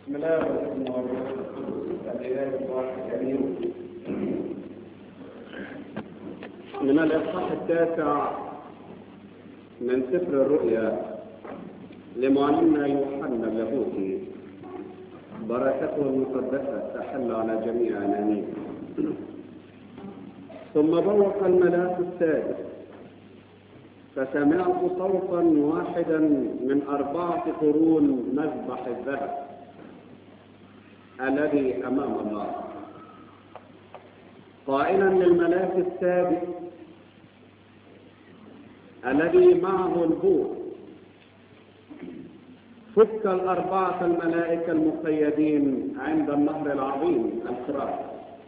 بسم الله والابن والروح القدس الاله الواحد امين من الاصحاح التاسع من سفر الرؤيا لمعلمنا يوحنا اللاهوتي بركته المقدسه تحل على جميعنا امين ثم بوق الملاك السادس فسمعت صوتا واحدا من أربعة قرون مذبح الذهب الذي أمام الله قائلا للملاك السابق الذي معه البوق فك الأربعة الملائكة المقيدين عند النهر العظيم الفرات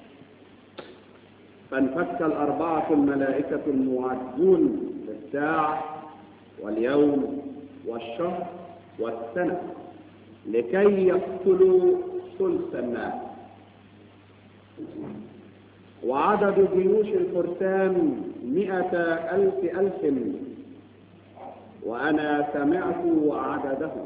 فانفك الأربعة الملائكة المعدون بالساعة واليوم والشهر والسنة لكي يقتلوا ثلث الناس وعدد جيوش الفرسان مئة ألف ألف وأنا سمعت عددهم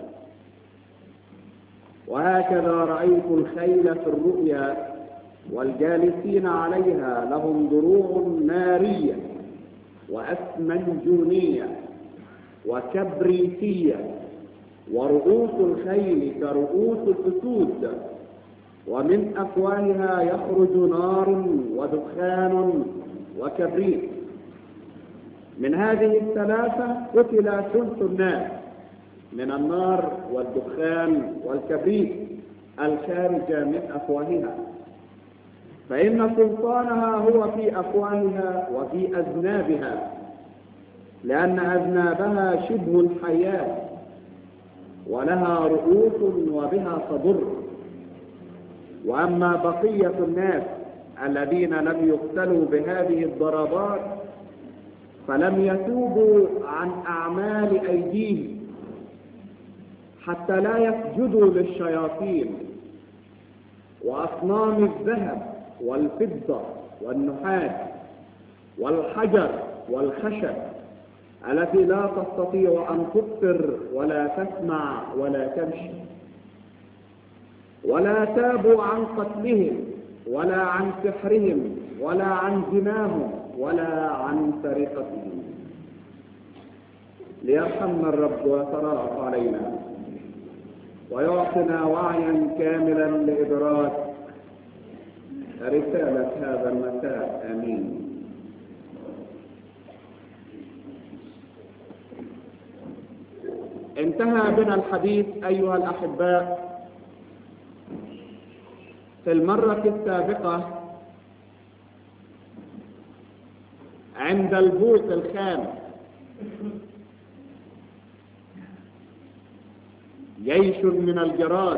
وهكذا رأيت الخيل في الرؤيا والجالسين عليها لهم دروع نارية وأسمنجونية وكبريتية ورؤوس الخيل كرؤوس الأسود ومن أفواهها يخرج نار ودخان وكبريت من هذه الثلاثة قتل ثلث الناس من النار والدخان والكبريت الخارجة من أفواهها فإن سلطانها هو في أفواهها وفي أذنابها لأن أذنابها شبه الحياة ولها رؤوس وبها تضر وأما بقية الناس الذين لم يقتلوا بهذه الضربات فلم يتوبوا عن أعمال أيديهم حتى لا يسجدوا للشياطين وأصنام الذهب والفضة والنحاس والحجر والخشب التي لا تستطيع أن تبصر ولا تسمع ولا تمشي ولا تابوا عن قتلهم ولا عن سحرهم ولا عن زناهم ولا عن سرقتهم ليرحمنا الرب ويتراءف علينا ويعطنا وعيا كاملا لإدراك رسالة هذا المساء آمين انتهى بنا الحديث أيها الأحباء في المرة السابقة عند البوق الخامس جيش من الجراد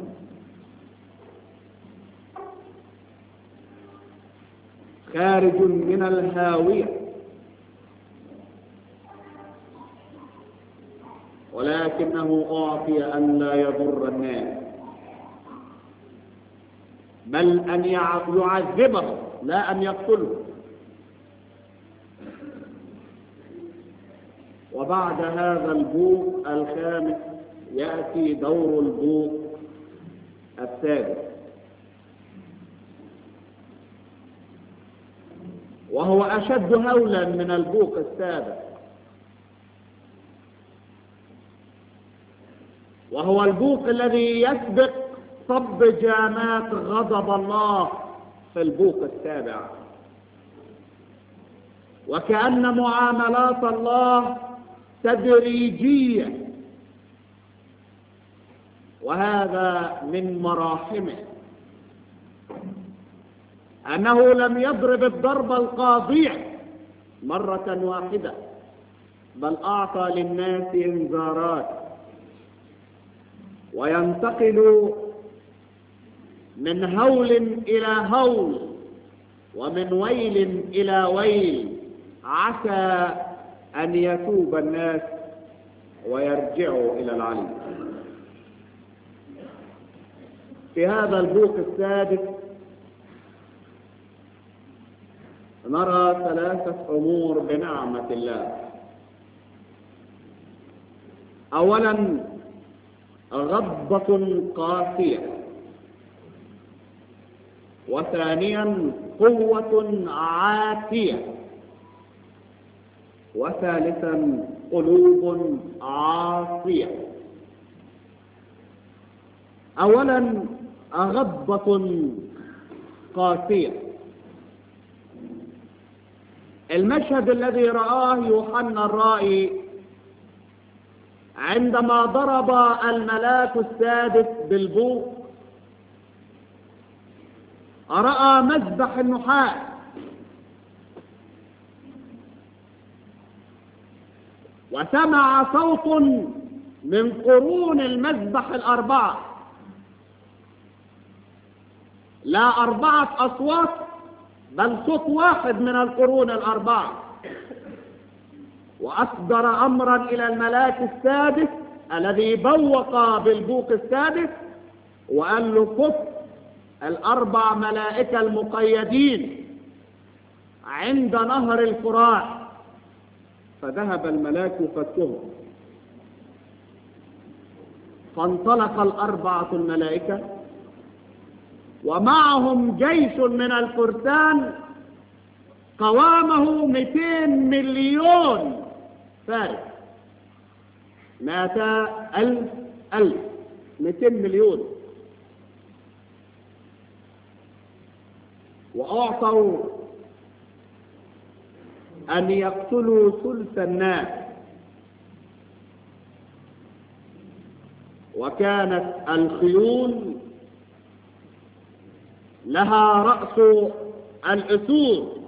خارج من الهاوية ولكنه أعطي أن لا يضر الناس بل أن يعذبه لا أن يقتله وبعد هذا البوق الخامس يأتي دور البوق السادس وهو أشد هولا من البوق السابق وهو البوق الذي يسبق صب جامات غضب الله في البوق السابع وكأن معاملات الله تدريجية وهذا من مراحمه أنه لم يضرب الضربة القاضية مرة واحدة بل أعطى للناس إنذارات وينتقل من هول إلى هول ومن ويل إلى ويل عسى أن يتوب الناس ويرجعوا إلى العلم في هذا البوق السادس نرى ثلاثة أمور بنعمة الله أولا غضبة قاسية وثانيا قوة عاتية وثالثا قلوب عاصية أولا غضبة قاسية المشهد الذي رآه يوحنا الرائي عندما ضرب الملاك السادس بالبوق رأى مذبح النحاس وسمع صوت من قرون المذبح الأربعة لا أربعة أصوات بل صوت واحد من القرون الأربعة وأصدر أمرا إلى الملاك السادس الذي بوق بالبوق السادس وقال له كف الأربع ملائكة المقيدين عند نهر الفرات فذهب الملاك فكهم فانطلق الأربعة الملائكة ومعهم جيش من الفرسان قوامه 200 مليون فارس مائتا ألف ألف 200 مليون وأعطوا أن يقتلوا ثلث الناس وكانت الخيول لها رأس الأسود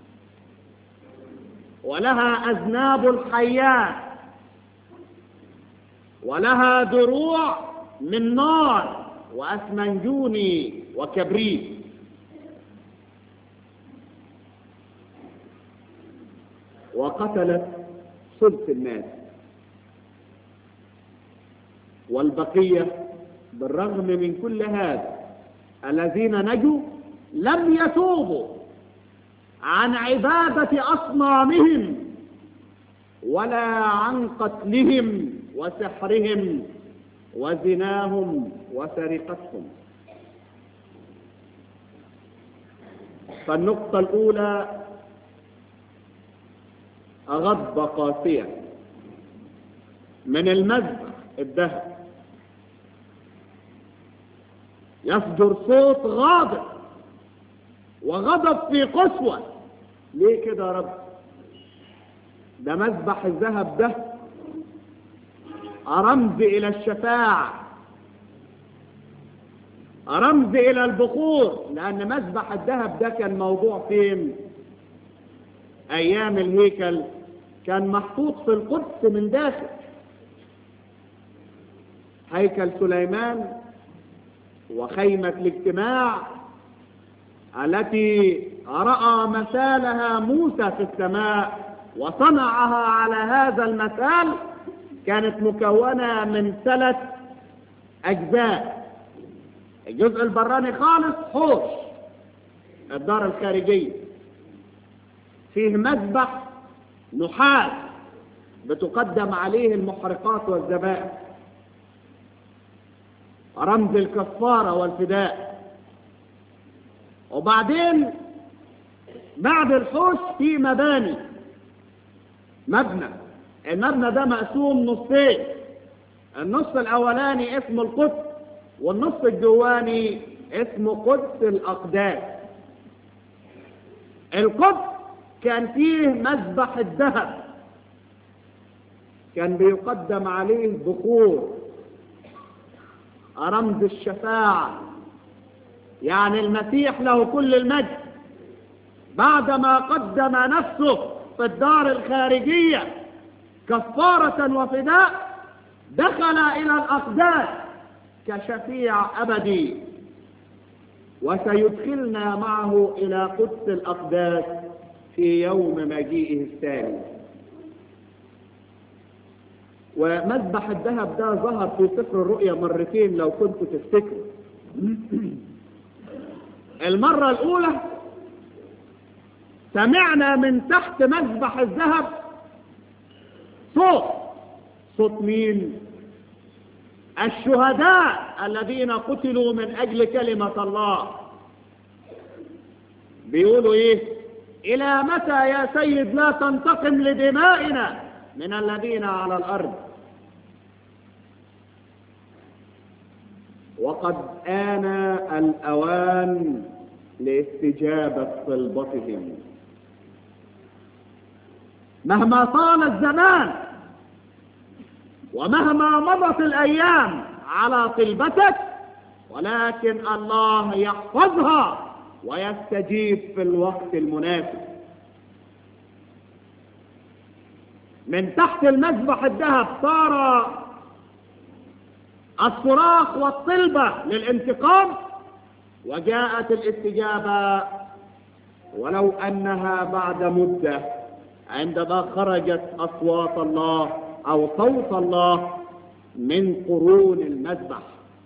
ولها أذناب الحيات ولها دروع من نار وأسمنجوني وكبريت وقتلت ثلث الناس والبقية بالرغم من كل هذا الذين نجوا لم يتوبوا عن عبادة أصنامهم ولا عن قتلهم وسحرهم وزناهم وسرقتهم فالنقطة الأولى غضبة قاسية من المذبح الذهب يصدر صوت غاضب وغضب في قسوة ليه كده يا رب ده مذبح الذهب ده رمز إلى الشفاعة رمز إلى البخور لأن مذبح الذهب ده كان موضوع فين أيام الهيكل كان محطوط في القدس من داخل هيكل سليمان وخيمة الاجتماع التي رأى مثالها موسى في السماء وصنعها على هذا المثال كانت مكونة من ثلاث أجزاء الجزء البراني خالص حوش الدار الخارجية فيه مذبح نحاس بتقدم عليه المحرقات والذبائح رمز الكفارة والفداء وبعدين بعد الحوش في مباني مبنى المبنى ده مقسوم نصين النص الاولاني اسمه القدس والنص الجواني اسمه قدس الاقداس القدس كان فيه مذبح الذهب كان بيقدم عليه بخور رمز الشفاعة يعني المسيح له كل المجد بعدما قدم نفسه في الدار الخارجية كفارة وفداء دخل إلى الأقداس كشفيع أبدي وسيدخلنا معه إلى قدس الأقداس في يوم مجيئه الثاني ومذبح الذهب ده ظهر في سفر الرؤيا مرتين لو كنت تفتكروا المرة الأولى سمعنا من تحت مذبح الذهب صوت صوت مين الشهداء الذين قتلوا من أجل كلمة الله بيقولوا إيه إلى متى يا سيد لا تنتقم لدمائنا من الذين على الأرض وقد آن الأوان لاستجابة طلبتهم مهما طال الزمان ومهما مضت الأيام على طلبتك ولكن الله يحفظها ويستجيب في الوقت المناسب من تحت المذبح الذهب صار الصراخ والطلبة للانتقام وجاءت الاستجابة ولو أنها بعد مدة عندما خرجت أصوات الله أو صوت الله من قرون المذبح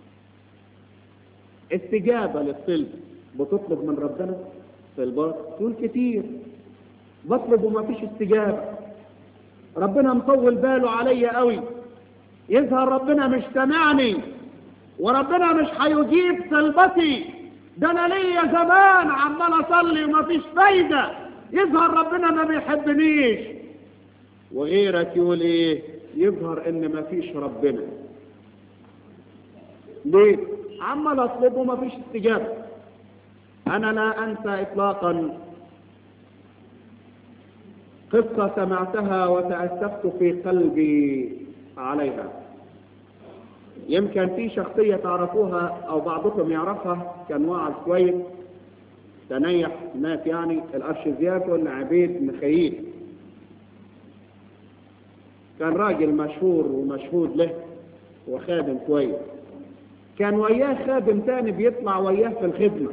استجابة للطلب بتطلب من ربنا طلبات تقول كتير بطلب وما فيش استجابة ربنا مطول باله عليا قوي يظهر ربنا مش سامعني وربنا مش هيجيب طلبتي ده انا ليا زمان عمال اصلي ومفيش فايده يظهر ربنا ما بيحبنيش وغيرك يقول ايه يظهر ان مفيش ربنا ليه عمال اطلب ومفيش استجابه انا لا انسى اطلاقا قصه سمعتها وتاسفت في قلبي عليها يمكن في شخصية تعرفوها أو بعضكم يعرفها كان واعظ كويس تنيح مات يعني الأرشيزياكون عبيد مخيل كان راجل مشهور ومشهود له وخادم كويس كان وياه خادم تاني بيطلع وياه في الخدمة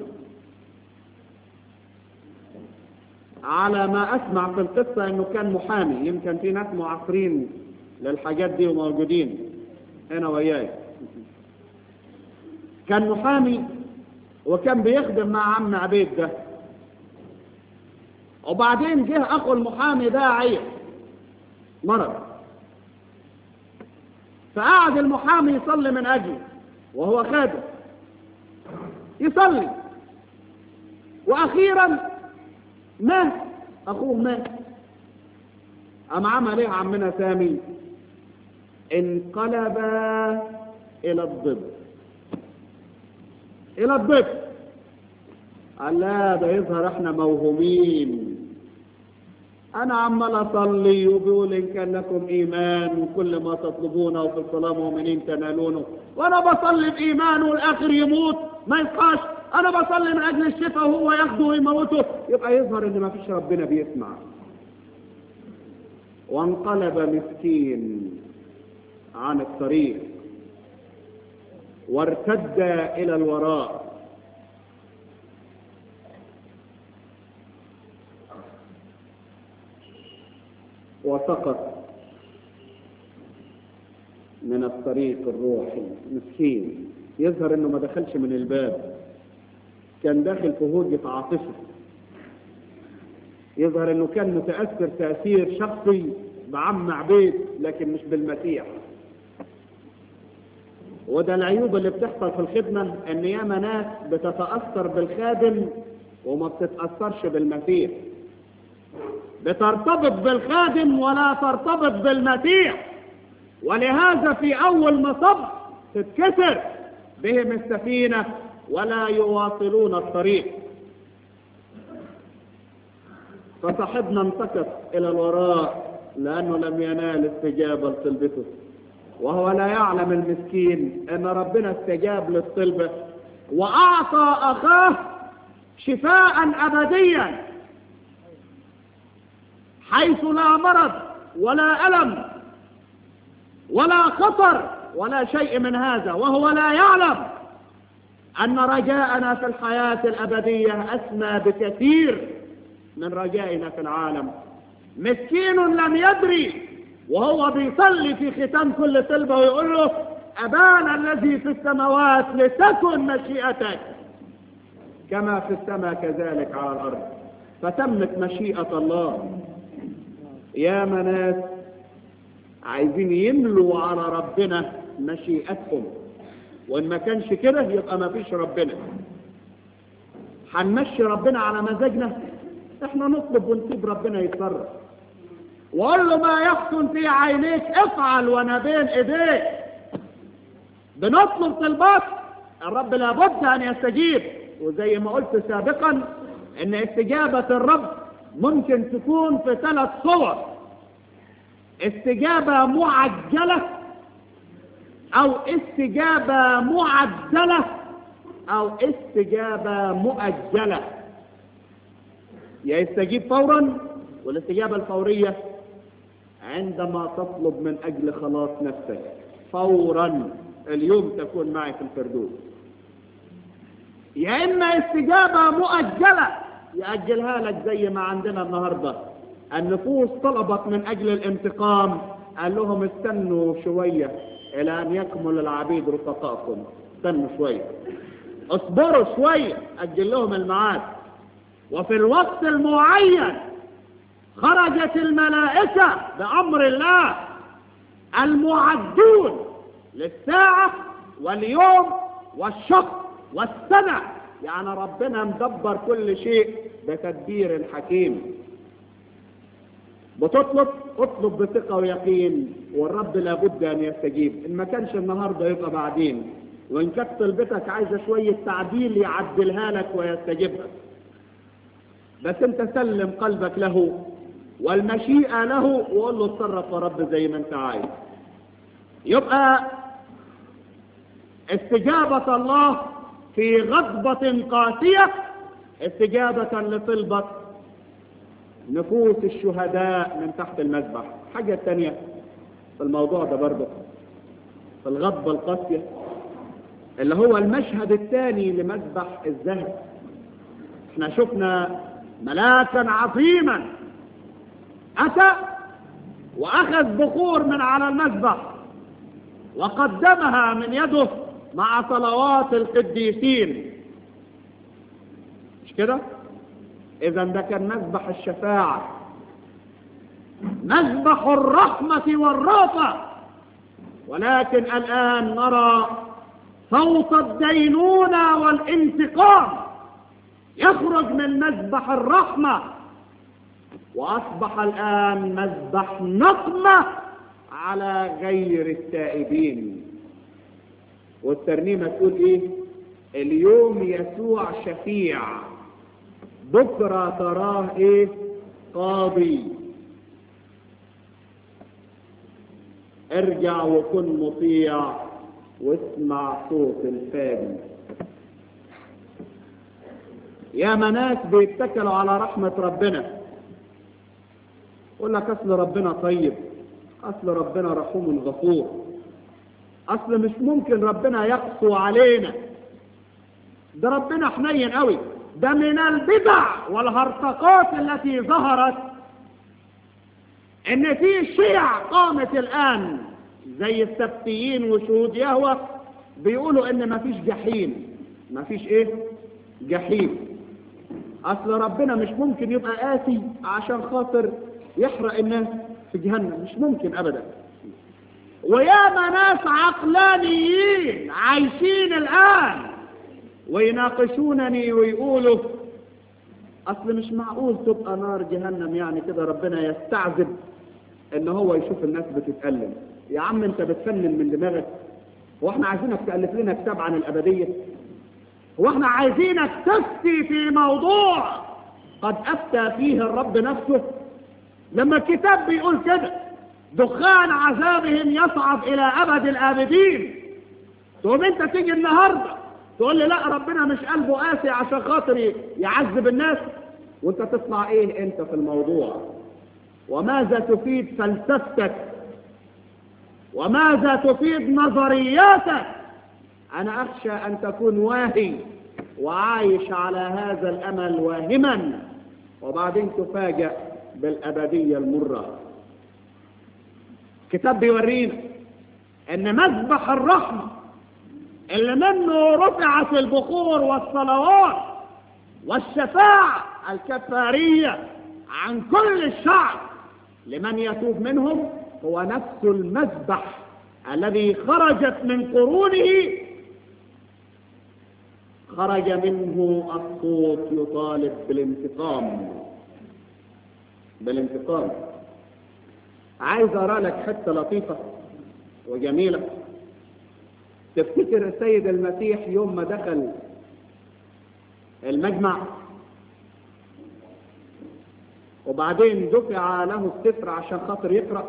على ما أسمع في القصة أنه كان محامي يمكن في ناس معاصرين للحاجات دي وموجودين هنا وياي كان محامي وكان بيخدم مع عم عبيد ده وبعدين جه اخو المحامي ده عيب مرض فقعد المحامي يصلي من اجله وهو خادم يصلي واخيرا مات اخوه مات قام عمل ايه عمنا سامي انقلب الى الضد الى الضد قال لا ده يظهر احنا موهومين انا عمال اصلي وبيقول ان كان لكم ايمان وكل ما تطلبونه في الصلاه مؤمنين تنالونه وانا بصلي بايمان والاخر يموت ما يبقاش انا بصلي من اجل الشفاء وهو ياخده ويموته يبقى يظهر ان ما فيش ربنا بيسمع وانقلب مسكين عن الطريق وارتد الى الوراء وسقط من الطريق الروحي مسكين يظهر انه ما دخلش من الباب كان داخل في هوجة عاطفة يظهر انه كان متأثر تأثير شخصي بعم عبيد لكن مش بالمسيح وده العيوب اللي بتحصل في الخدمة ان ياما ناس بتتأثر بالخادم وما بتتأثرش بالمسيح بترتبط بالخادم ولا ترتبط بالمسيح ولهذا في اول مصب تتكسر بهم السفينة ولا يواصلون الطريق فصاحبنا انتكس الى الوراء لانه لم ينال استجابة لطلبته وهو لا يعلم المسكين ان ربنا استجاب للطلبة واعطى اخاه شفاء ابديا حيث لا مرض ولا الم ولا خطر ولا شيء من هذا وهو لا يعلم ان رجاءنا في الحياة الابدية اسمى بكثير من رجائنا في العالم مسكين لم يدري وهو بيصلي في ختام كل طلبة ويقول له أبانا الذي في السماوات لتكن مشيئتك كما في السماء كذلك على الأرض فتمت مشيئة الله يا مناس عايزين يملوا على ربنا مشيئتهم وإن ما كانش كده يبقى ما فيش ربنا هنمشي ربنا على مزاجنا احنا نطلب ونسيب ربنا يتصرف وقول له ما يحسن في عينيك افعل وانا بين ايديك بنطلب طلبات الرب لابد ان يستجيب وزي ما قلت سابقا ان استجابة الرب ممكن تكون في ثلاث صور استجابة معجلة او استجابة معدلة او استجابة مؤجلة يا يستجيب فورا والاستجابة الفورية عندما تطلب من اجل خلاص نفسك فورا اليوم تكون معي في الفردوس يا اما استجابة مؤجلة يأجلها لك زي ما عندنا النهاردة النفوس طلبت من اجل الانتقام قال لهم استنوا شوية الى ان يكمل العبيد رفقائكم استنوا شوية اصبروا شوية اجل لهم الميعاد وفي الوقت المعين خرجت الملائكة بأمر الله المعدون للساعة واليوم والشهر والسنة يعني ربنا مدبر كل شيء بتدبير حكيم بتطلب اطلب بثقة ويقين والرب لابد أن يستجيب إن ما كانش النهاردة يبقى بعدين وإن كانت طلبتك عايزة شوية تعديل يعدلها لك ويستجيبها بس انت سلم قلبك له والمشيئة له وقول له اتصرف يا رب زي ما انت عايز يبقى استجابة الله في غضبة قاسية استجابة لطلبة نفوس الشهداء من تحت المذبح حاجة تانية في الموضوع ده برضه في الغضبة القاسية اللي هو المشهد الثاني لمذبح الذهب احنا شفنا ملاكا عظيما أتى وأخذ بخور من على المذبح وقدمها من يده مع صلوات القديسين مش كده إذا ده كان مذبح الشفاعة مذبح الرحمة والرافة ولكن الآن نرى صوت الدينونة والانتقام يخرج من مذبح الرحمة وأصبح الآن مذبح نقمة على غير التائبين والترنيمة تقول إيه اليوم يسوع شفيع بكرة تراه إيه قاضي ارجع وكن مطيع واسمع صوت الفادي يا ناس بيتكلوا على رحمة ربنا يقول لك اصل ربنا طيب اصل ربنا رحوم غفور اصل مش ممكن ربنا يقسو علينا ده ربنا حنين قوي ده من البدع والهرطقات التي ظهرت ان في شيع قامت الان زي السبتيين وشهود يهوى بيقولوا ان مفيش جحيم مفيش ايه جحيم اصل ربنا مش ممكن يبقى قاسي عشان خاطر يحرق الناس في جهنم مش ممكن ابدا وياما ناس عقلانيين عايشين الان ويناقشونني ويقولوا اصل مش معقول تبقى نار جهنم يعني كده ربنا يستعذب ان هو يشوف الناس بتتألم يا عم انت بتفنن من دماغك واحنا عايزينك تألف لنا كتاب عن الابدية واحنا عايزينك تفتي في موضوع قد افتى فيه الرب نفسه لما الكتاب بيقول كده دخان عذابهم يصعد الى ابد الابدين تقوم انت تيجي النهارده تقول لي لا ربنا مش قلبه قاسي عشان خاطر يعذب الناس وانت تطلع ايه انت في الموضوع وماذا تفيد فلسفتك وماذا تفيد نظرياتك انا اخشى ان تكون واهي وعايش على هذا الامل واهما وبعدين تفاجأ بالابدية المرة كتاب بيورينا ان مذبح الرحمة اللي منه رفعت البخور والصلوات والشفاعة الكفارية عن كل الشعب لمن يتوب منهم هو نفس المذبح الذي خرجت من قرونه خرج منه الصوت يطالب بالانتقام بالانتقام عايز أرى لك حتة لطيفة وجميلة تفتكر السيد المسيح يوم ما دخل المجمع وبعدين دفع له السفر عشان خاطر يقرأ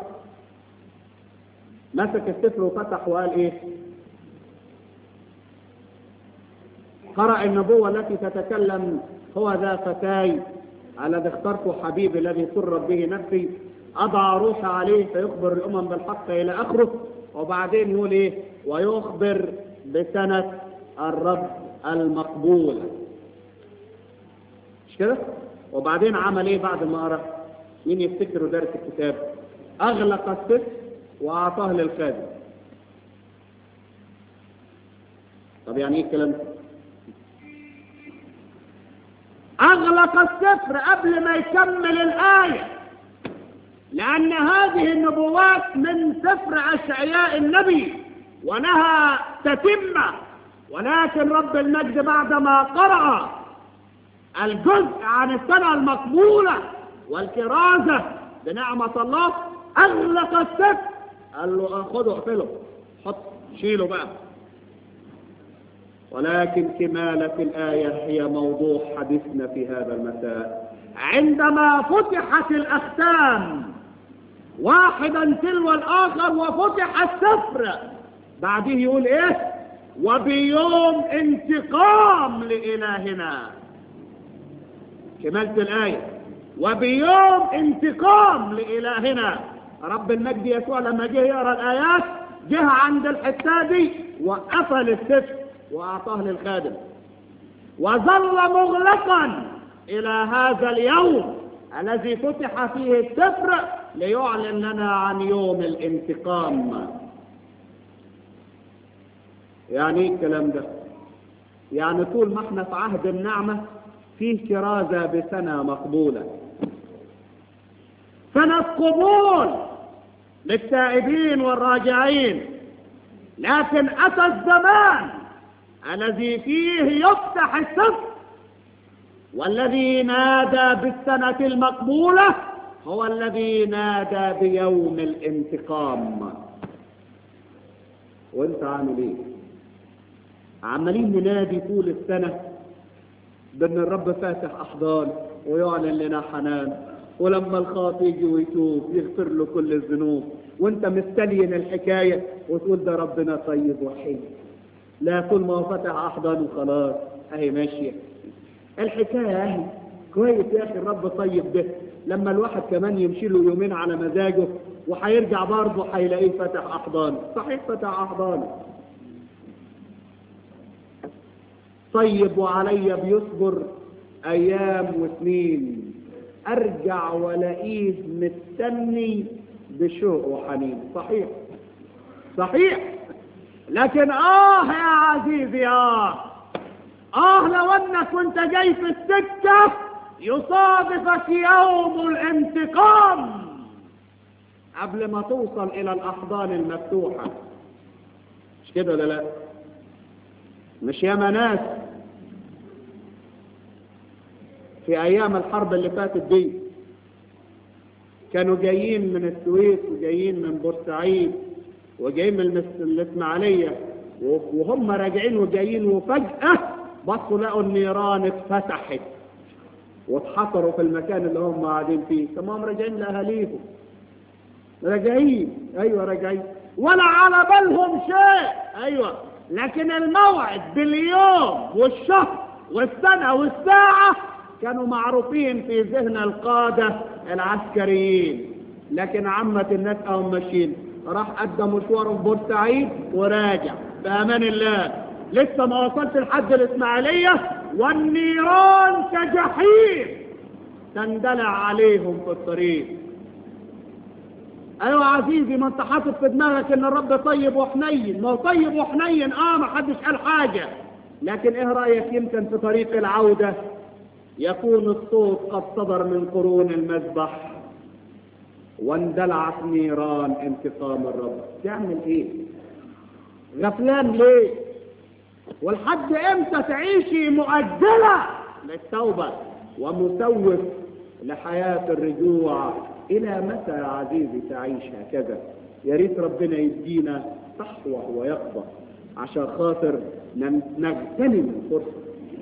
مسك السفر وفتح وقال ايه قرأ النبوة التي تتكلم هو ذا فتاي الذي اخترته حبيبي الذي سرت به نفسي أضع روح عليه فيخبر الأمم بالحق إلى آخره وبعدين يقول إيه ويخبر بسنة الرب المقبول مش كده وبعدين عمل إيه بعد ما قرأ مين يفتكروا درس الكتاب أغلق السفر وأعطاه للخادم طب يعني إيه الكلام ده أغلق السفر قبل ما يكمل الآية لأن هذه النبوات من سفر أشعياء النبي ولها تتمة ولكن رب المجد بعدما قرأ الجزء عن السنة المقبولة والكرازة بنعمة الله أغلق السفر قال له خده اقفله حط شيله بقى ولكن كمالة الآية هي موضوع حديثنا في هذا المساء عندما فتحت الأختام واحدا تلو الآخر وفتح السفر بعده يقول إيه وبيوم انتقام لإلهنا كمالة الآية وبيوم انتقام لإلهنا رب المجد يسوع لما جه يقرأ الآيات جه عند الحتة دي وقفل السفر وأعطاه للخادم وظل مغلقا إلى هذا اليوم الذي فتح فيه السفر ليعلن لنا عن يوم الانتقام يعني ايه الكلام ده يعني طول ما احنا في عهد النعمة فيه كرازة بسنة مقبولة سنة قبول للتائبين والراجعين لكن أتى الزمان الذي فيه يفتح السفر والذي نادى بالسنة المقبولة هو الذي نادى بيوم الانتقام وانت عامل ايه عمالين ننادي طول السنة بان الرب فاتح احضان ويعلن لنا حنان ولما الخاطي يجي ويتوب يغفر له كل الذنوب وانت مستلين الحكاية وتقول ده ربنا طيب وحيد لا طول ما هو فتح احضان وخلاص اهي ماشية الحكاية اهي كويس يا اخي الرب طيب ده لما الواحد كمان يمشي له يومين على مزاجه وهيرجع برضه هيلاقيه فتح احضان صحيح فتح احضان طيب وعلي بيصبر ايام وسنين ارجع والاقيه مستني بشوق وحنين صحيح صحيح لكن اه يا عزيزي اه اه لو انك وانت جاي في السكة يصادفك يوم الانتقام قبل ما توصل الى الاحضان المفتوحة مش كده ولا لا مش ياما ناس في ايام الحرب اللي فاتت دي كانوا جايين من السويس وجايين من بورسعيد وجايين من الاسماعيليه وهم راجعين وجايين وفجأة بصوا لقوا النيران اتفتحت واتحصروا في المكان اللي هم قاعدين فيه تمام راجعين لأهاليهم راجعين ايوه راجعين ولا على بالهم شيء ايوه لكن الموعد باليوم والشهر والسنة والساعة كانوا معروفين في ذهن القادة العسكريين لكن عامة الناس أهم ماشيين راح أدى مشواره في بورسعيد وراجع بأمان الله لسه ما وصلت لحد الإسماعيلية والنيران كجحيم تندلع عليهم في الطريق ايوه عزيزي ما انت حاطط في دماغك ان الرب طيب وحنين ما هو طيب وحنين اه ما حدش قال حاجه لكن ايه رايك يمكن في طريق العوده يكون الصوت قد صدر من قرون المذبح واندلعت نيران انتقام الرب تعمل ايه غفلان ليه والحد امتى تعيشي مؤجلة للتوبة ومسوف لحياة الرجوع الى متى يا عزيزي تعيش هكذا يا ريت ربنا يدينا صحوة ويقظة عشان خاطر نغتنم الفرصة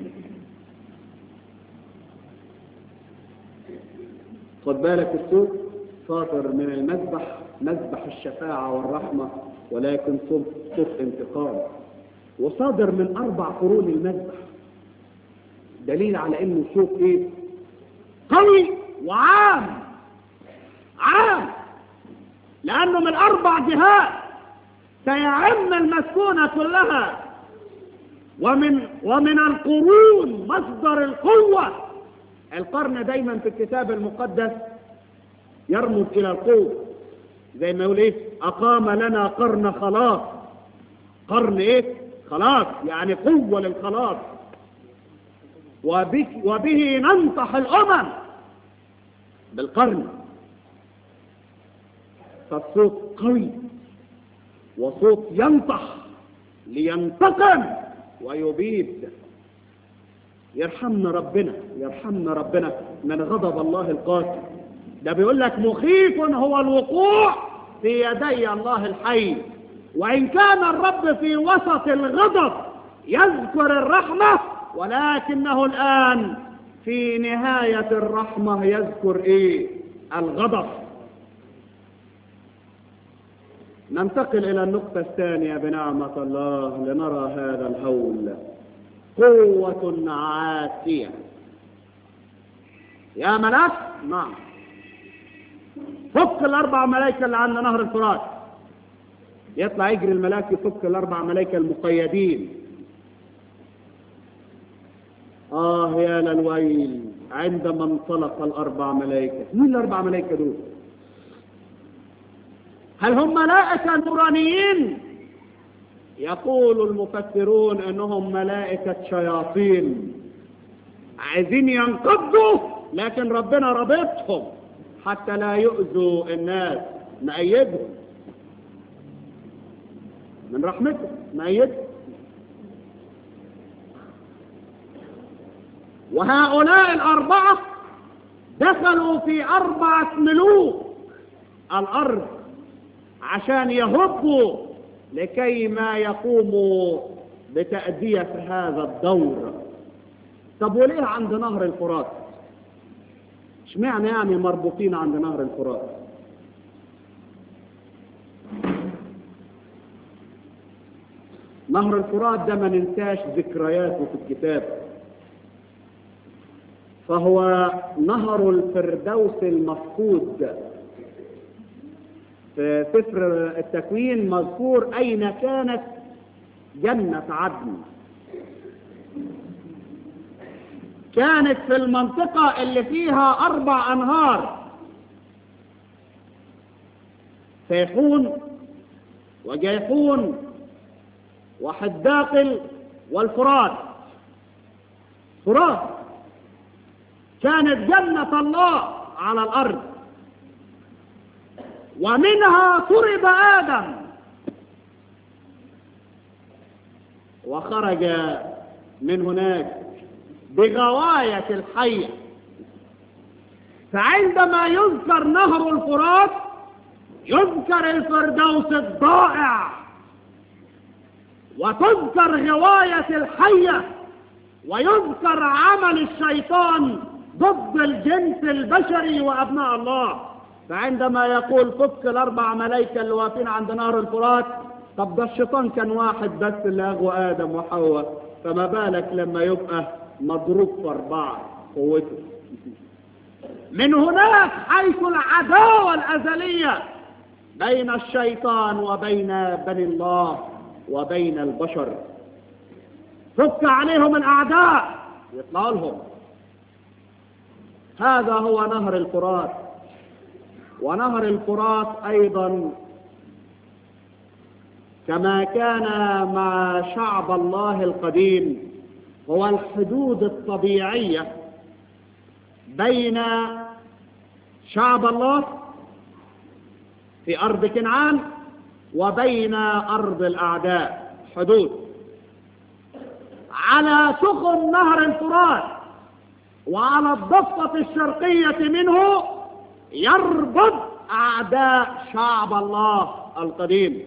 خد بالك الصوت صادر من المذبح مذبح الشفاعة والرحمة ولكن صوت صوت انتقام وصادر من أربع قرون المذبح دليل على إنه صوت إيه؟ قوي وعام عام لأنه من أربع جهات سيعم المسكونة كلها ومن ومن القرون مصدر القوة القرن دايما في الكتاب المقدس يرمز إلى القوة زي ما يقول إيه أقام لنا قرن خلاص قرن إيه خلاص يعني قوة للخلاص وبه, وبه ننصح الأمم بالقرن فالصوت قوي وصوت ينطح لينتقم ويبيد يرحمنا ربنا يرحمنا ربنا من غضب الله القاسي ده بيقول لك مخيف هو الوقوع في يدي الله الحي وإن كان الرب في وسط الغضب يذكر الرحمة ولكنه الآن في نهاية الرحمة يذكر إيه الغضب ننتقل إلى النقطة الثانية بنعمة الله لنرى هذا الهول قوة عاتية يا ملاك نعم فك الأربع ملائكة اللي عند نهر الفرات يطلع يجري الملاك يفك الأربع ملائكة المقيدين آه يا للويل عندما انطلق الأربع ملائكة مين الأربع ملائكة دول؟ هل هم ملائكة نورانيين يقول المفسرون انهم ملائكة شياطين عايزين ينقضوا لكن ربنا ربطهم حتى لا يؤذوا الناس مأيدهم من رحمته مأيدهم وهؤلاء الأربعة دخلوا في أربعة ملوك الأرض عشان يهبوا لكي ما يقوموا بتأدية هذا الدور طب وليه عند نهر الفرات اشمعنى يعني مربوطين عند نهر الفرات نهر الفرات ده ما ننساش ذكرياته في الكتاب فهو نهر الفردوس المفقود في سفر التكوين مذكور أين كانت جنة عدن كانت في المنطقة اللي فيها أربع أنهار سيحون وجيحون وحداقل والفرات فرات كانت جنة الله على الأرض ومنها طرد آدم وخرج من هناك بغواية الحية فعندما يذكر نهر الفرات يذكر الفردوس الضائع وتذكر غواية الحية ويذكر عمل الشيطان ضد الجنس البشري وأبناء الله فعندما يقول فك الأربع ملائكة اللي واقفين عند نهر الفرات طب ده الشيطان كان واحد بس اللي أغوى آدم وحواء فما بالك لما يبقى مضروب في أربعة قوته من هناك حيث العداوة الأزلية بين الشيطان وبين بني الله وبين البشر فك عليهم الأعداء يطلع لهم هذا هو نهر الفرات ونهر الفرات أيضا كما كان مع شعب الله القديم هو الحدود الطبيعية بين شعب الله في أرض كنعان وبين أرض الأعداء حدود على سخن نهر الفرات وعلى الضفة الشرقية منه يربط أعداء شعب الله القديم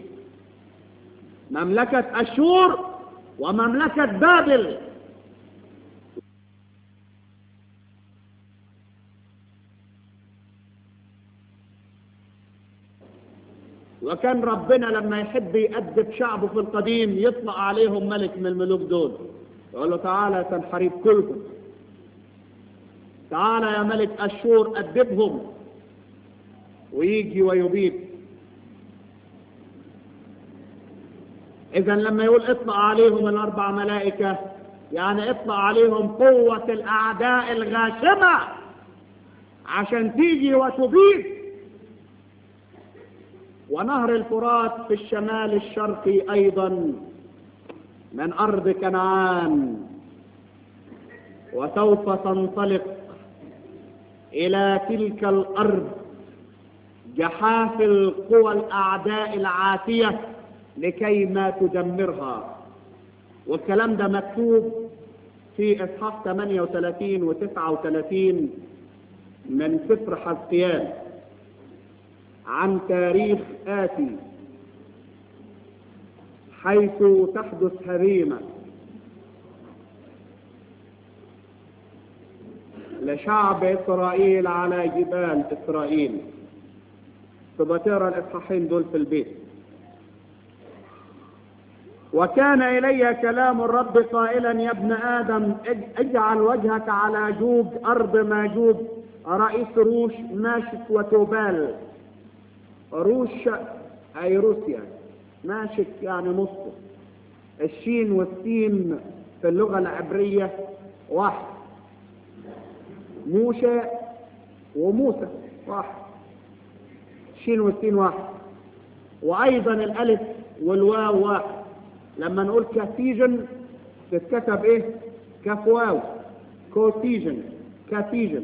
مملكة أشور ومملكة بابل وكان ربنا لما يحب يأدب شعبه في القديم يطلع عليهم ملك من الملوك دول يقول له تعالى تنحريب كلكم تعالى يا ملك أشور أدبهم ويجي ويبيد إذا لما يقول اطلع عليهم الأربع ملائكة يعني اطلع عليهم قوة الأعداء الغاشمة عشان تيجي وتبيد ونهر الفرات في الشمال الشرقي أيضا من أرض كنعان وسوف تنطلق إلى تلك الأرض جحافل قوى الأعداء العاتية لكي ما تدمرها والكلام ده مكتوب في إصحاح 38 و 39 من سفر حزقيال عن تاريخ آتي حيث تحدث هزيمة لشعب إسرائيل على جبال إسرائيل تبقى تقرا الإصحاحين دول في البيت وكان إلي كلام الرب قائلا يا ابن آدم اجعل وجهك على جوج أرض ماجوج رئيس روش ماشك وتوبال روش أي روسيا ماشك يعني مصر الشين والسين في اللغة العبرية واحد موشى وموسى واحد الشين والسين واحد وأيضا الألف والواو واحد لما نقول كاثيجن تتكتب ايه كاف واو كوتيجن كاثيجن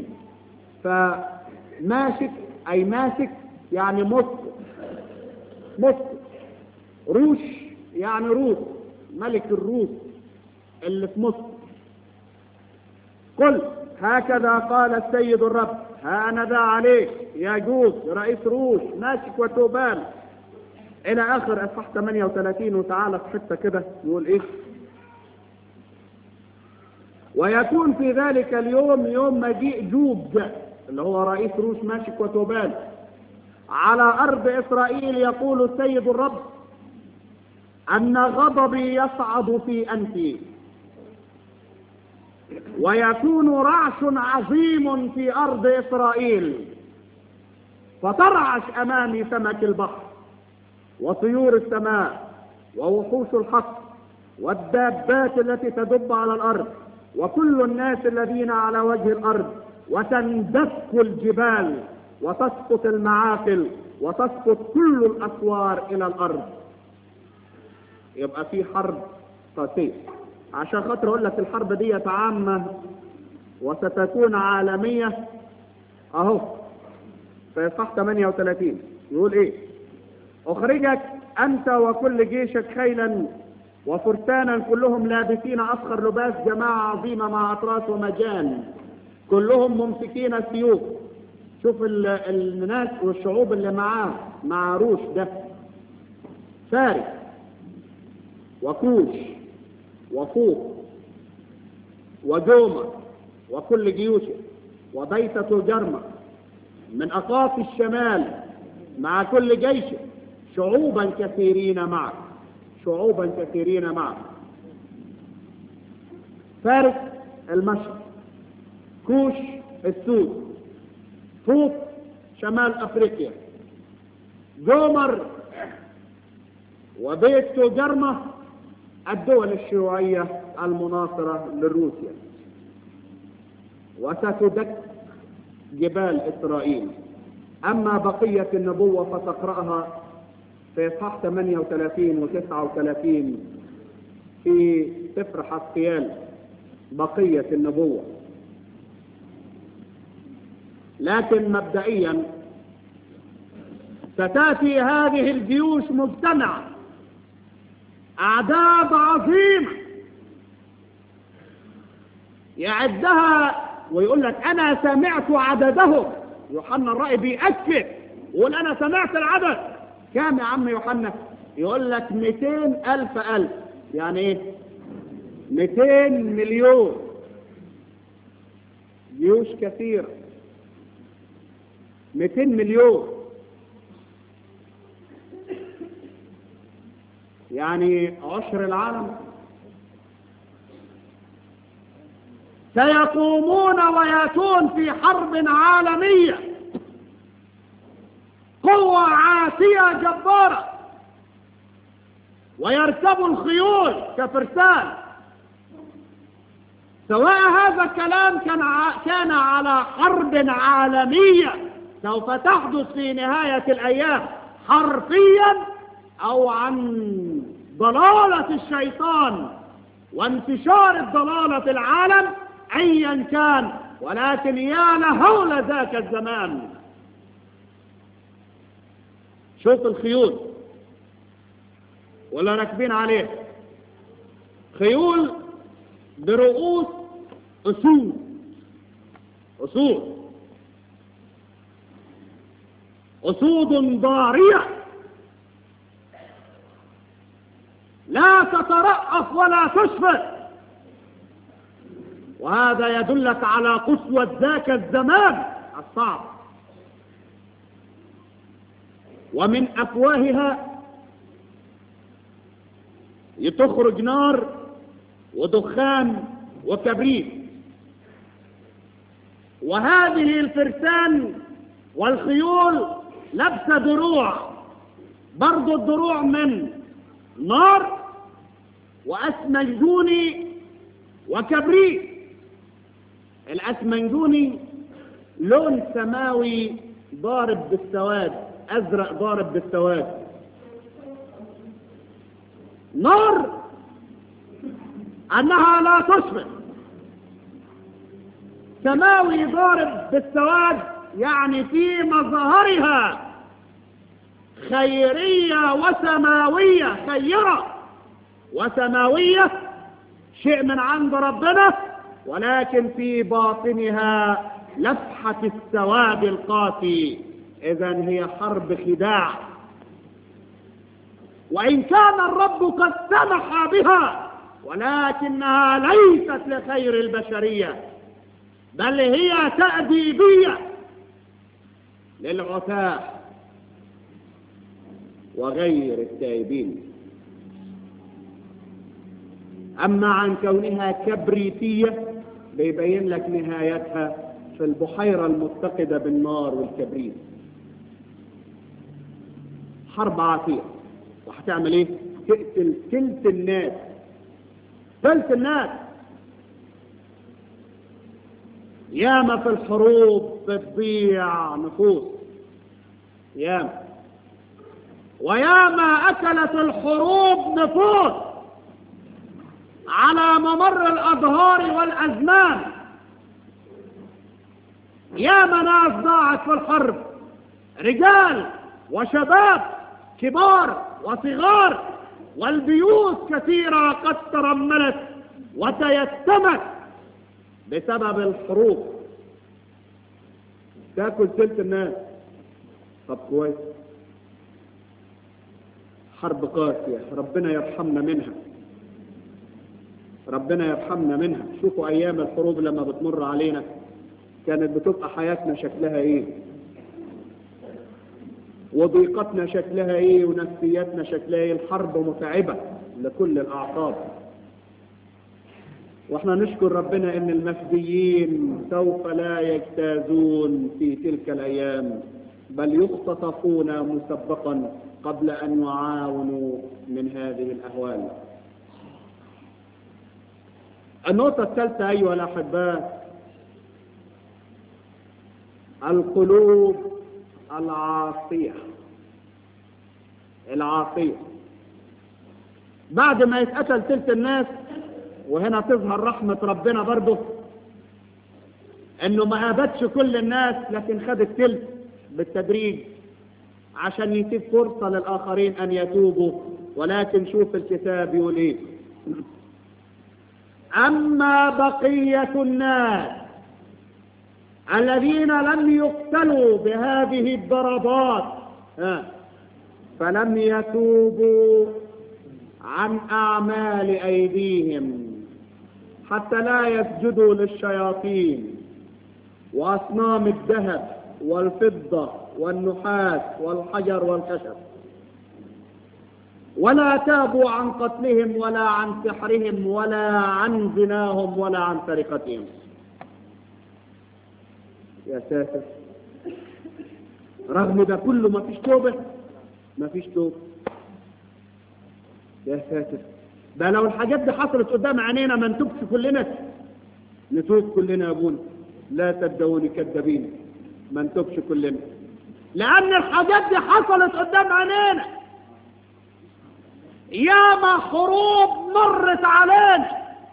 فماسك اي ماسك يعني مصر مصر روش يعني روس ملك الروس اللي في مصر قل هكذا قال السيد الرب ها انا ذا عليك يا جوز رئيس روش ماسك وتوبال الى اخر اصحاح 38 وتعالى في حته كده نقول ايه ويكون في ذلك اليوم يوم مجيء جوج اللي هو رئيس روش ماشك وتوبال على ارض اسرائيل يقول السيد الرب ان غضبي يصعد في انفي ويكون رعش عظيم في ارض اسرائيل فترعش امامي سمك البحر وطيور السماء ووحوش الحق والدابات التي تدب على الارض وكل الناس الذين على وجه الارض وتندك الجبال وتسقط المعاقل وتسقط كل الاسوار الى الارض يبقى في حرب قاسيه عشان خاطر اقول لك الحرب دي عامه وستكون عالميه اهو في اصحاح 38 يقول ايه اخرجك انت وكل جيشك خيلا وفرسانا كلهم لابسين اصخر لباس جماعه عظيمه مع اطراس ومجان كلهم ممسكين السيوف شوف الناس والشعوب اللي معاه مع روش ده فارس وكوش وفوق وجومة وكل جيوشه وبيتة جرمة من أقاصي الشمال مع كل جيشه شعوبا كثيرين معك شعوبا كثيرين معك فارس المشرق كوش السود فوق شمال افريقيا جومر وبيت جرمة الدول الشيوعية المناصرة لروسيا وستدك جبال إسرائيل أما بقية النبوة فتقرأها في إصحاح 38 و 39 في سفر حسقيال بقية النبوة لكن مبدئيا ستاتي هذه الجيوش مجتمعة اعداد عظيمة يعدها ويقول لك انا سمعت عددهم يوحنا الرأي بيأكد يقول انا سمعت العدد كام يا عم يوحنا يقول لك 200 الف الف يعني ايه 200 مليون جيوش كثيرة 200 مليون يعني عشر العالم سيقومون وياتون في حرب عالمية قوة عاتية جبارة ويركبوا الخيول كفرسان سواء هذا الكلام كان كان على حرب عالمية سوف تحدث في نهاية الأيام حرفيا أو عن ضلالة الشيطان وانتشار الضلالة في العالم أيا كان ولكن يا لهول ذاك الزمان شوف الخيول ولا راكبين عليه خيول برؤوس أسود أسود أسود ضارية لا تترأف ولا تشفت وهذا يدلك على قسوة ذاك الزمان الصعب ومن أفواهها تخرج نار ودخان وكبريت وهذه الفرسان والخيول لابسه دروع برضو الدروع من نار واسمنجوني وكبريت الاسمنجوني لون سماوي ضارب بالسواد ازرق ضارب بالسواد نار انها لا تشبه سماوي ضارب بالسواد يعني في مظهرها خيرية وسماوية خيرة وسماوية شيء من عند ربنا ولكن في باطنها لفحة السواد القاسي إذا هي حرب خداع وإن كان الرب قد سمح بها ولكنها ليست لخير البشرية بل هي تأديبية للعثاة وغير التائبين أما عن كونها كبريتية بيبين لك نهايتها في البحيرة المتقدة بالنار والكبريت حرب عاتية وهتعمل ايه تقتل تلت الناس تلت الناس ياما في الحروب بتضيع نفوس ياما وياما اكلت الحروب نفوس على ممر الاظهار والازمان ياما ناس ضاعت في الحرب رجال وشباب كبار وصغار والبيوت كثيرة قد ترملت وتيتمت بسبب الحروب تاكل ثلث الناس طب كويس حرب قاسية ربنا يرحمنا منها ربنا يرحمنا منها شوفوا ايام الحروب لما بتمر علينا كانت بتبقى حياتنا شكلها ايه وضيقتنا شكلها ايه ونفسياتنا شكلها ايه الحرب متعبة لكل الاعصاب واحنا نشكر ربنا ان المفديين سوف لا يجتازون في تلك الايام بل يختطفون مسبقا قبل ان يعاونوا من هذه الاهوال النقطة الثالثة أيها الأحباء القلوب العاصية العاصية بعد ما يتقتل تلك الناس وهنا تظهر رحمة ربنا برضه انه ما ابدش كل الناس لكن خد التلت بالتدريج عشان يسيب فرصة للآخرين أن يتوبوا ولكن شوف الكتاب يقول إيه أما بقية الناس الذين لم يقتلوا بهذه الضربات ها، فلم يتوبوا عن أعمال أيديهم حتى لا يسجدوا للشياطين وأصنام الذهب والفضة والنحاس والحجر والخشب ولا تابوا عن قتلهم ولا عن سحرهم ولا عن زناهم ولا عن سرقتهم يا ساتر رغم ده كله ما فيش توبة ما فيش توبة يا ساتر ده لو الحاجات دي حصلت قدام عينينا ما نتوبش كلنا نتوب كلنا يا ابونا لا تبدوني كذابين ما نتوبش كلنا لأن الحاجات دي حصلت قدام عينينا ياما حروب مرت علينا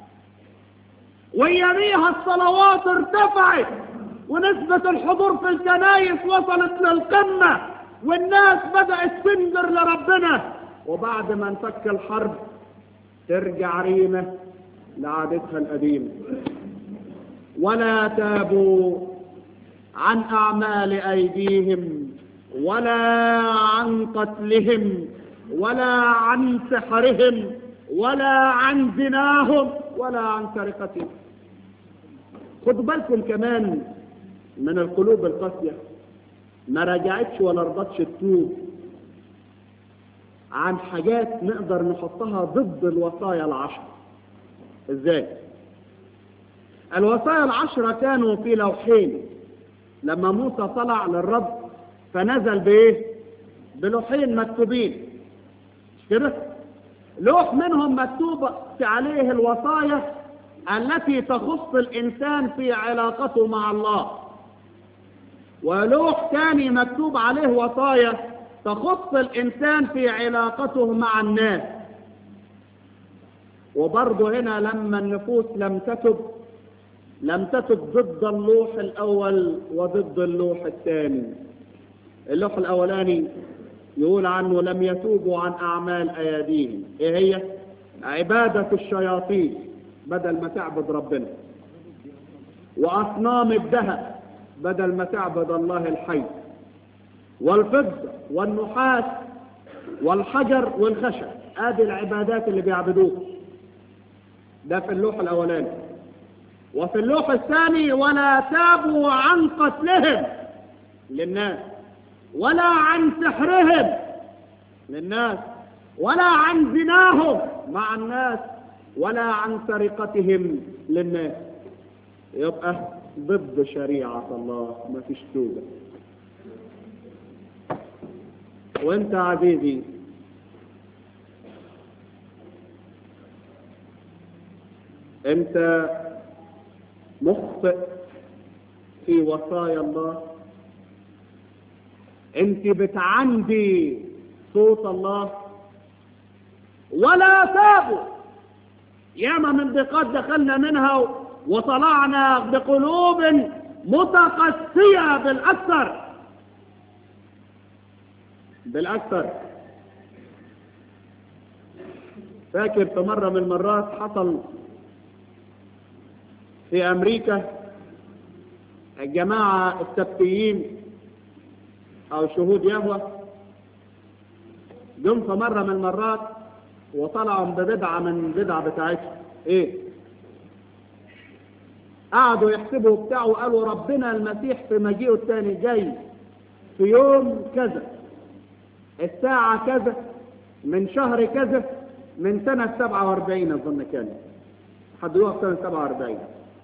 ويميها الصلوات ارتفعت ونسبة الحضور في الكنايس وصلت للقمة والناس بدأت تنذر لربنا وبعد ما انفك الحرب ترجع ريمة لعادتها القديمة ولا تابوا عن أعمال أيديهم ولا عن قتلهم ولا عن سحرهم ولا عن زناهم ولا عن سرقتهم خدوا بالكم كمان من القلوب القاسية ما رجعتش ولا رضتش تتوب عن حاجات نقدر نحطها ضد الوصايا العشر ازاي الوصايا العشرة كانوا في لوحين لما موسى طلع للرب فنزل بايه بلوحين مكتوبين مش كده لوح منهم مكتوب عليه الوصايا التي تخص الإنسان في علاقته مع الله ولوح ثاني مكتوب عليه وصايا تخص الإنسان في علاقته مع الناس وبرضه هنا لما النفوس لم تتب لم تتب ضد اللوح الأول وضد اللوح الثاني اللوح الأولاني يقول عنه لم يتوبوا عن أعمال أيديهم إيه هي؟ عبادة الشياطين بدل ما تعبد ربنا وأصنام الذهب بدل ما تعبد الله الحي والفضة والنحاس والحجر والخشب هذه العبادات اللي بيعبدوها ده في اللوح الأولاني وفي اللوح الثاني ولا تابوا عن قتلهم للناس ولا عن سحرهم للناس ولا عن زناهم مع الناس ولا عن سرقتهم للناس يبقى ضد شريعة الله ما فيش توبة وانت عزيزي انت مخطئ في وصايا الله انت بتعندي صوت الله ولا تابوا ياما من ضيقات دخلنا منها وطلعنا بقلوب متقسية بالأكثر بالأكثر فاكر في مرة من المرات حصل في أمريكا الجماعة السبتيين أو شهود يهوى جم في مرة من المرات وطلعوا ببدعة من بدعة بتاعتهم إيه؟ قعدوا يحسبوا بتاعه وقالوا ربنا المسيح في مجيئه الثاني جاي في يوم كذا الساعة كذا من شهر كذا من سنة 47 أظن كان حدوها في سنة 47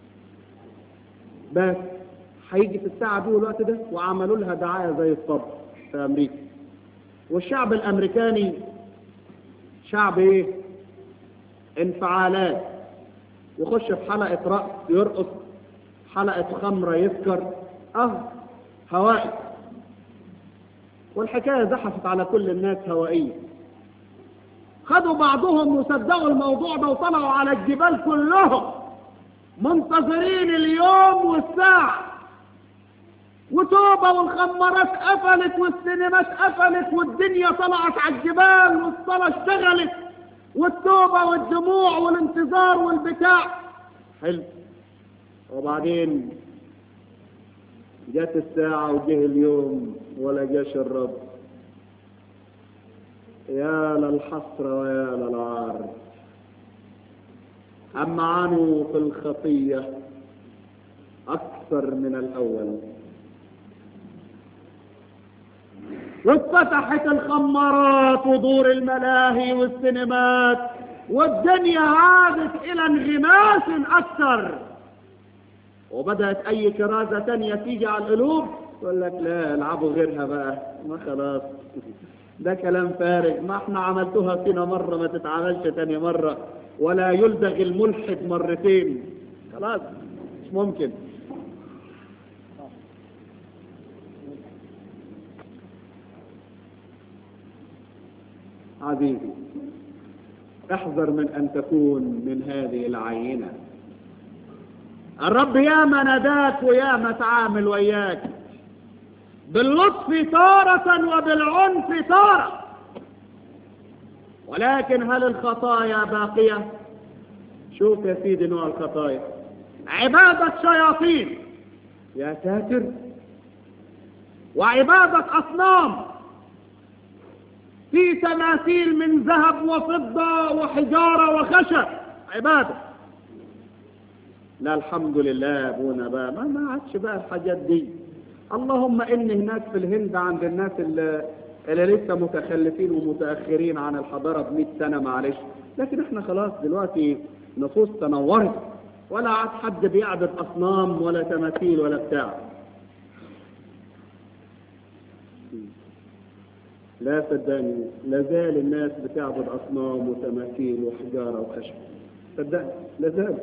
بس هيجي في الساعة دي والوقت ده وعملوا لها دعاية زي الصبر في أمريكا والشعب الأمريكاني شعب إيه؟ انفعالات يخش في حلقة رقص يرقص حلقة خمرة يسكر اه هوائي والحكاية زحفت على كل الناس هوائية خدوا بعضهم وصدقوا الموضوع ده وطلعوا على الجبال كلهم منتظرين اليوم والساعة وتوبة والخمارات قفلت والسينمات قفلت والدنيا طلعت على الجبال والصلاة اشتغلت والتوبة والدموع والانتظار والبتاع حلو وبعدين جت الساعة وجه اليوم ولا جاش الرب يا للحسرة ويا للعار أما عنوا في الخطية أكثر من الأول واتفتحت الخمارات ودور الملاهي والسينمات والدنيا عادت إلى انغماس أكثر وبدأت أي كرازة تانية تيجي على القلوب يقول لك لا العبوا غيرها بقى ما خلاص ده كلام فارغ ما احنا عملتوها فينا مرة ما تتعملش تاني مرة ولا يلدغ الملحد مرتين خلاص مش ممكن عزيزي احذر من ان تكون من هذه العينة الرب ياما نداك وياما تعامل وياك باللطف تارة وبالعنف تارة ولكن هل الخطايا باقية شوف يا سيدي نوع الخطايا عبادة شياطين يا ساتر وعبادة أصنام في تماثيل من ذهب وفضة وحجارة وخشب عبادة لا الحمد لله يا ابونا بقى ما ما عادش بقى الحاجات دي اللهم ان هناك في الهند عند الناس اللي, اللي لسه متخلفين ومتاخرين عن الحضاره ب 100 سنه معلش لكن احنا خلاص دلوقتي نفوس تنورت ولا عاد حد بيعبد اصنام ولا تماثيل ولا بتاع لا صدقني لا زال الناس بتعبد اصنام وتماثيل وحجاره وخشب صدقني لا زال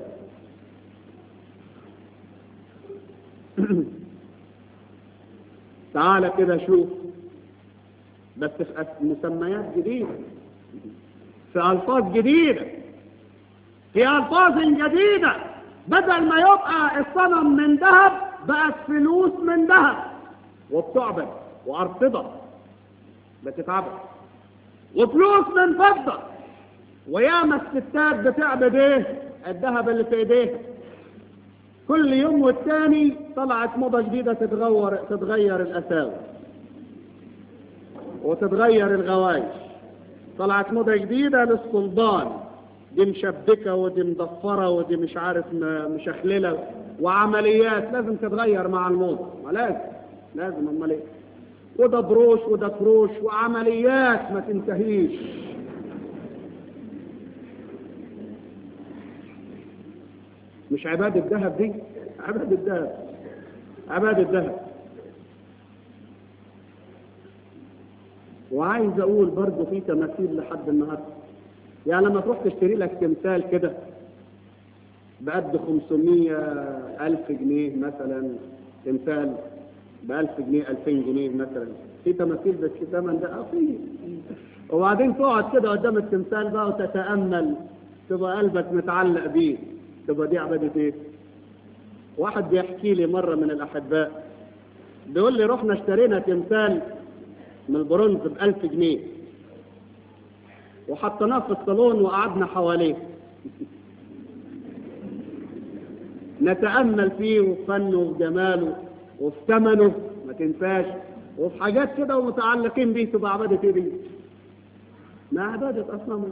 تعال كده شوف بس في مسميات جديدة في ألفاظ جديدة في ألفاظ جديدة بدل ما يبقى الصنم من ذهب بقت فلوس من ذهب وبتعبد وأرصدة بتتعبد وفلوس من فضة وياما الستات بتعبد ايه الذهب اللي في ايديها كل يوم والتاني طلعت موضة جديدة تتغير تتغير الأساور وتتغير الغوايش طلعت موضة جديدة للسلطان دي مشبكة ودي مضفرة ودي مش عارف مشخللة وعمليات لازم تتغير مع الموضة ما لازم لازم امال ايه وده بروش وده كروش وعمليات ما تنتهيش مش عبادة الذهب دي عبادة الذهب عبادة الذهب وعايز اقول برضه في تماثيل لحد النهارده يعني لما تروح تشتري لك تمثال كده بقد 500 ألف جنيه مثلا تمثال ب 1000 جنيه 2000 جنيه مثلا في تماثيل بس الثمن ده اه في وبعدين تقعد كده قدام التمثال بقى وتتامل تبقى قلبك متعلق بيه تبقى دي عبادة ايه واحد بيحكي لي مرة من الأحباء بيقول لي رحنا اشترينا تمثال من البرونز بألف جنيه وحطيناه في الصالون وقعدنا حواليه نتأمل فيه وفي فنه وفي جماله وفي ثمنه ما تنساش وفي حاجات كده ومتعلقين بيه تبقى عبادة ايه دي؟ ما عبادة أصنام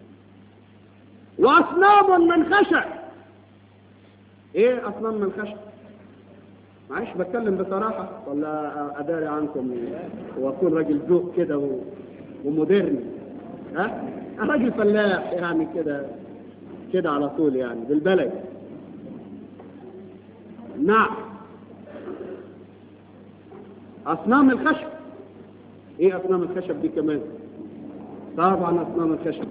وأصنام من خشب ايه اصنام من خشب معلش بتكلم بصراحة ولا اداري عنكم واكون راجل ذوق كده و... ومودرن ها أنا راجل فلاح يعني كده كده على طول يعني بالبلد نعم اصنام الخشب ايه اصنام الخشب دي كمان طبعا اصنام الخشب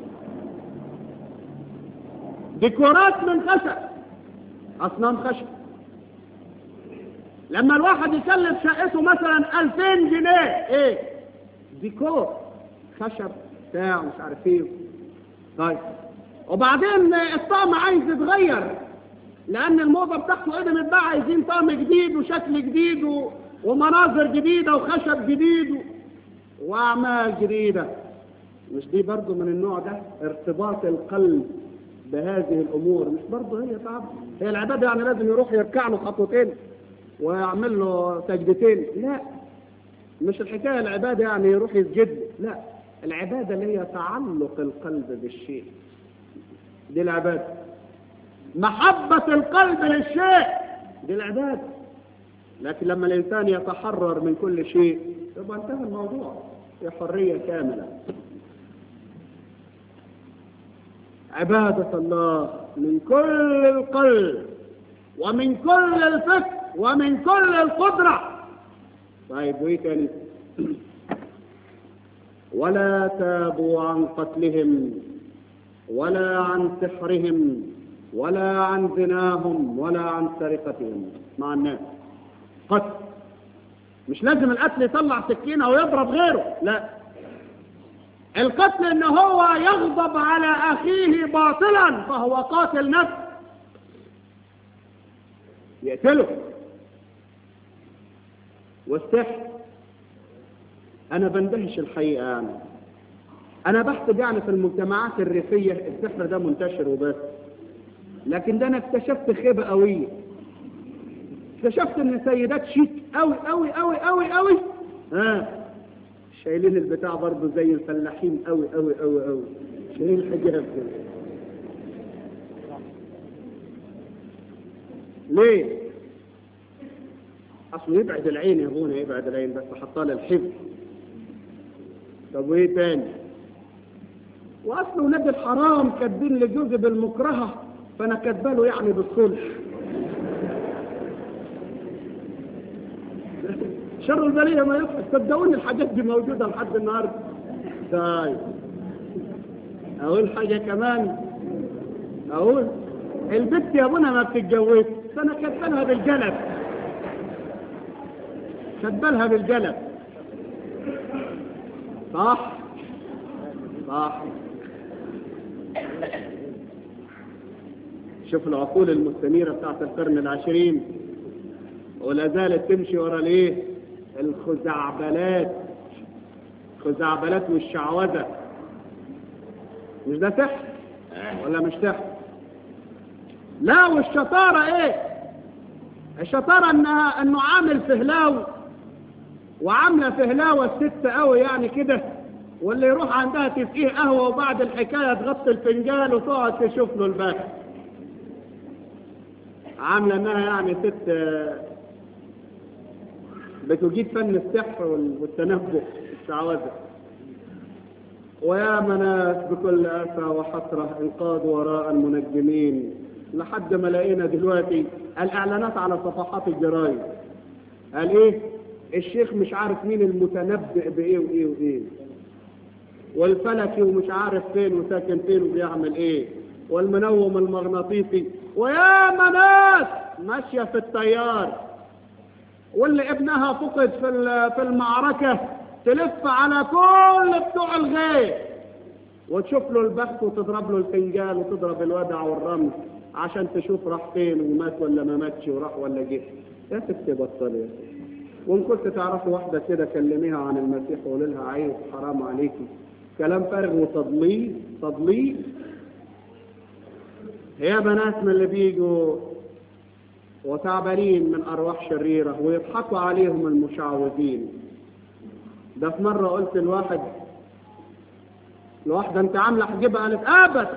ديكورات من خشب أصنام خشب لما الواحد يكلف شقته مثلا 2000 جنيه ايه ديكور خشب بتاع مش عارف ايه طيب وبعدين الطقم عايز يتغير لان الموضه بتاعته قدمت بقى عايزين طقم جديد وشكل جديد و... ومناظر جديدة وخشب جديد وأعمال جديدة مش دي برضو من النوع ده ارتباط القلب بهذه الأمور مش برضو هي تعب هي العبادة يعني لازم يروح يركع له خطوتين ويعمل له سجدتين لا مش الحكاية العبادة يعني يروح يسجد لا العبادة اللي هي تعلق القلب بالشيء دي العبادة محبة القلب للشيء دي العبادة لكن لما الإنسان يتحرر من كل شيء يبقى انتهى الموضوع في حرية كاملة عبادة الله من كل القلب ومن كل الفكر ومن كل القدرة طيب وايه تاني ولا تابوا عن قتلهم ولا عن سحرهم ولا عن زناهم ولا عن سرقتهم مع الناس قتل مش لازم القتل يطلع سكينة ويضرب غيره لا القتل ان هو يغضب على اخيه باطلا فهو قاتل نفس يقتله والسحر انا بندهش الحقيقه يعني انا بحسب يعني في المجتمعات الريفيه السحر ده منتشر وبس لكن ده انا اكتشفت خيبه قويه اكتشفت ان سيدات شيك قوي قوي قوي قوي قوي ها شايلين البتاع برضه زي الفلاحين قوي قوي قوي قوي شايلين الحجاب كده ليه اصله يبعد العين يا ابونا يبعد العين بس حطها للحفظ طب وايه تاني واصل ولاد الحرام كاتبين لجوزي بالمكرهه فانا كاتبه يعني بالصلح شر البليه ما يفعل صدقوني الحاجات دي موجوده لحد النهارده طيب اقول حاجه كمان اقول البت يا ابونا ما بتتجوزش فانا كاتبه بالجلب كاتبه بالجلب صح صح شوف العقول المستنيرة بتاعت القرن العشرين ولا زالت تمشي ورا الايه الخزعبلات خزعبلات والشعوذة مش ده سحر ولا مش سحر لا والشطارة ايه الشطارة انها انه عامل فهلاوي وعامله فهلاوة الست قوي يعني كده واللي يروح عندها تسقيه قهوة وبعد الحكاية تغطي الفنجان وتقعد تشوف له الباقي عاملة انها يعني ست بتجيد فن السحر والتنبؤ الشعوذة ويا مناس بكل أسى وحسرة انقادوا وراء المنجمين لحد ما لقينا دلوقتي الإعلانات على صفحات الجرايد قال إيه الشيخ مش عارف مين المتنبئ بإيه وإيه وإيه والفلكي ومش عارف فين وساكن فين وبيعمل إيه والمنوم المغناطيسي ويا مناس ماشية في التيار واللي ابنها فقد في في المعركة تلف على كل بتوع الغيب وتشوف له البخت وتضرب له الفنجان وتضرب الودع والرمل عشان تشوف راح فين ومات ولا ما ماتش وراح ولا جه يا ست بطل يا ست وان كنت تعرفي واحدة كده كلميها عن المسيح وقولي لها عيب حرام عليكي كلام فارغ وتضليل تضليل هي بنات من اللي بيجوا وتعبانين من أرواح شريرة ويضحكوا عليهم المشعوذين ده في مرة قلت لواحد لواحدة أنت عاملة حجبها قالت أبدا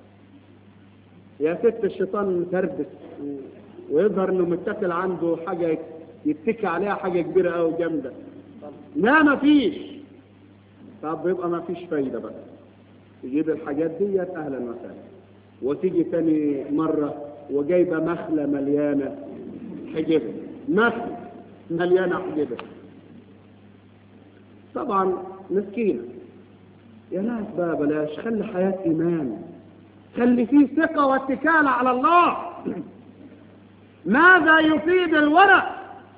يا ست الشيطان متربس ويظهر إنه متكل عنده حاجة يتكي عليها حاجة كبيرة أوي جامدة لا مفيش طب يبقى مفيش فايدة بقى تجيب الحاجات ديت أهلا وسهلا وتيجي تاني مرة وجايبة مخلة مليانة حجبة مخلة مليانة حجبة طبعا مسكينة يا ناس بقى بلاش خلي حياة إيمان خلي فيه ثقة واتكال على الله ماذا يفيد الورق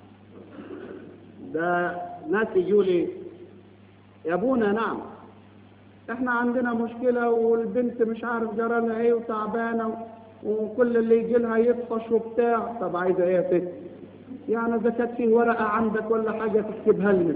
ده ناس يجوا لي يا ابونا نعم احنا عندنا مشكلة والبنت مش عارف جرالها ايه وتعبانة وكل اللي يجي لها يطفش وبتاع طب عايزة ايه يا ست يعني اذا كانت في ورقه عندك ولا حاجه تكتبها لنا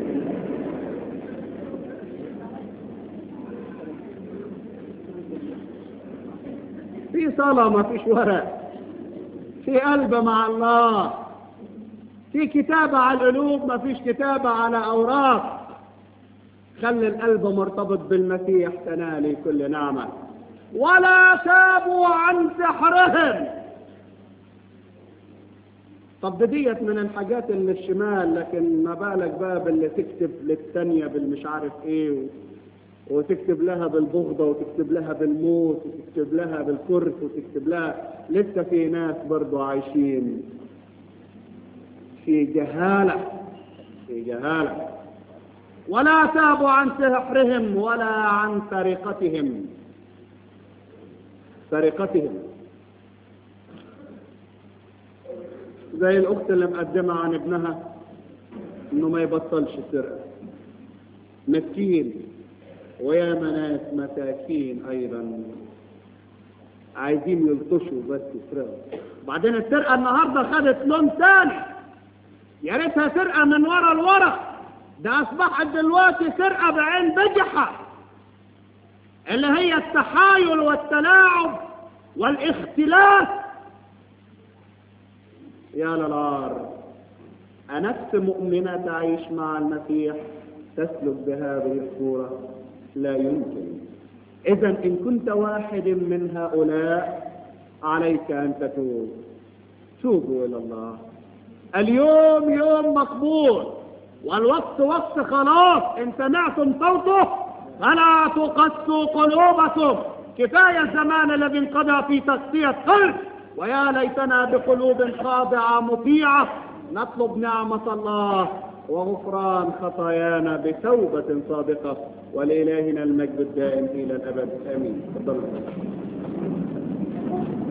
في صلاة ما فيش ورق في قلب مع الله في كتابة على القلوب ما فيش كتابة على أوراق خلي القلب مرتبط بالمسيح تنالي كل نعمة ولا تابوا عن سحرهم طب ده ديت من الحاجات اللي الشمال لكن ما بالك بقى باللي تكتب للتانية بالمش عارف ايه وتكتب لها بالبغضة وتكتب لها بالموت وتكتب لها بالكرس وتكتب لها لسه في ناس برضو عايشين في جهالة في جهالة ولا تابوا عن سحرهم ولا عن سرقتهم سرقتهم زي الأخت اللي مقدمة عن ابنها إنه ما يبطلش سرقة مسكين ويا ناس مساكين أيضا عايزين يلطشوا بس يسرقوا بعدين السرقة النهاردة خدت لون ثاني يا ريتها سرقة من ورا لورا ده أصبحت دلوقتي سرقة بعين بجحة اللي هي التحايل والتلاعب والاختلاف يا للار أنفس مؤمنة تعيش مع المسيح تسلك بهذه الصورة لا يمكن إذا إن كنت واحد من هؤلاء عليك أن تتوب توبوا إلى الله اليوم يوم مقبول والوقت وقت خلاص إن سمعتم صوته فلا تقسوا قلوبكم كفاية الزمان الذي انقضى في تغطية قلب ويا ليتنا بقلوب خاضعة مطيعة نطلب نعمة الله وغفران خطايانا بتوبة صادقة ولإلهنا المجد الدائم إلى الأبد آمين تفضلوا